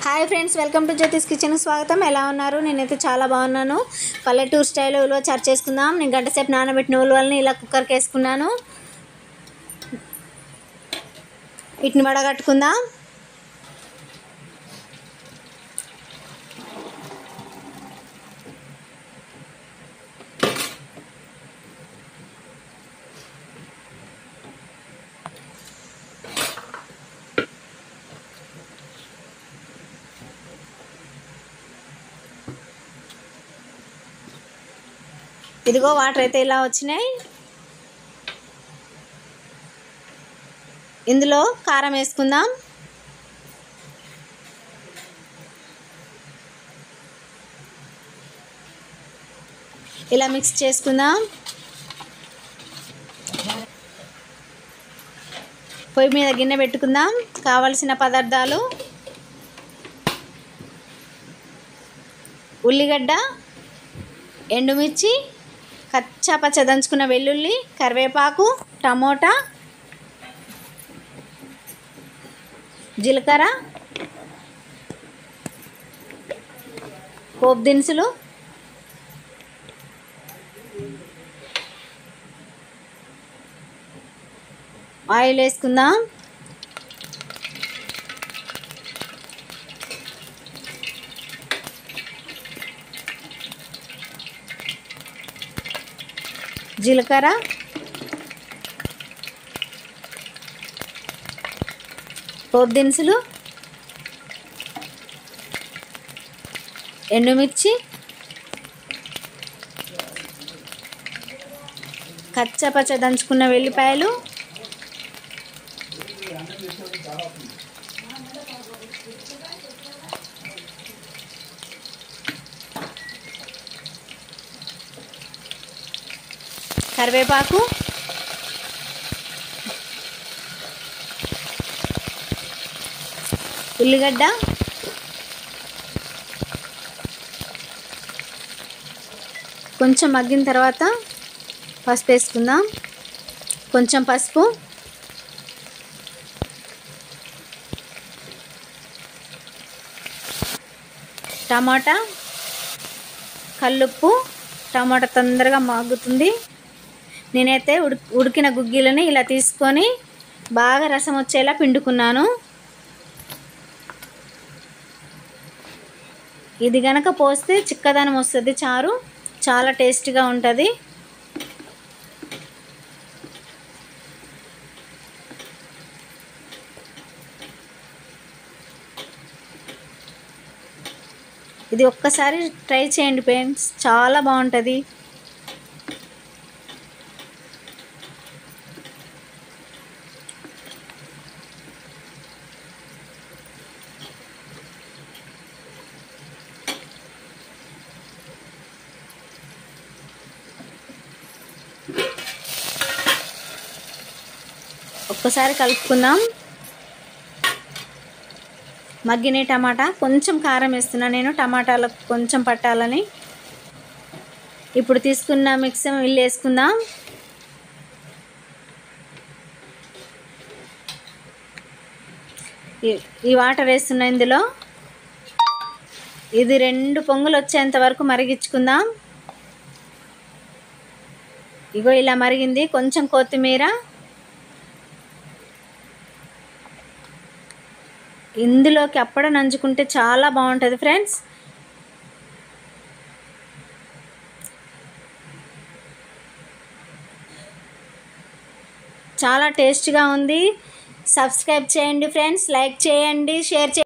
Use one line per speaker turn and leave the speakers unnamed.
hi friends welcome to Jyothish kitchen స్వాగతం ఎలా ఉన్నారు నేనైతే చాలా బాగున్నాను పల్లెటూరు స్టైల్లో ఉలువ చారు చేసుకుందాం నేను గంట సేపు నానబెట్టిన ఉలువల్ని ఇలా కుక్కర్కి వేసుకున్నాను వీటిని వడగట్టుకుందాం ఇదిగో వాటర్ అయితే ఇలా వచ్చినాయి ఇందులో కారం వేసుకుందాం ఇలా మిక్స్ చేసుకుందాం పొయ్యి మీద గిన్నె పెట్టుకుందాం కావలసిన పదార్థాలు ఉల్లిగడ్డ ఎండుమిర్చి కచ్చా పచ్చ దంచుకున్న వెల్లుల్లి కరివేపాకు టమోటా జీలకర్ర పోపు దినుసులు ఆయిల్ వేసుకుందాం జీలకర్ర పోపు దినుసులు ఎండుమిర్చి కచ్చపచ్చ దంచుకున్న వెల్లిపాయలు కరివేపాకు ఉల్లిగడ్డ కొంచెం మగ్గిన తర్వాత పసుపు వేసుకుందాం కొంచెం పసుపు టమాటా కల్లుప్పు టమాటా తొందరగా మగ్గుతుంది నేనైతే ఉడి ఉడికిన గుగ్గిలని ఇలా తీసుకొని బాగా రసం వచ్చేలా పిండుకున్నాను ఇది గనక పోస్తే చిక్కదనం వస్తుంది చారు చాలా టేస్టీగా ఉంటుంది ఇది ఒక్కసారి ట్రై చేయండి ఫ్రెండ్స్ చాలా బాగుంటుంది ఒక్కసారి కలుపుకుందాం మగ్గిన టమాటా కొంచెం కారం వేస్తున్నా నేను టమాటాలకు కొంచెం పట్టాలని ఇప్పుడు తీసుకున్న మిక్సర్ ఇల్లు వేసుకుందాం ఈ- ఈ వాటర్ వేస్తున్నా ఇందులో ఇది రెండు పొంగులు వచ్చేంత వరకు మరిగించుకుందాం ఇగో ఇలా మరిగింది కొంచెం కొత్తిమీర ఇందులోకి అప్పడ నంచుకుంటే చాలా బాగుంటుంది ఫ్రెండ్స్ చాలా టేస్ట్గా ఉంది సబ్స్క్రైబ్ చేయండి ఫ్రెండ్స్ లైక్ చేయండి షేర్ చేయండి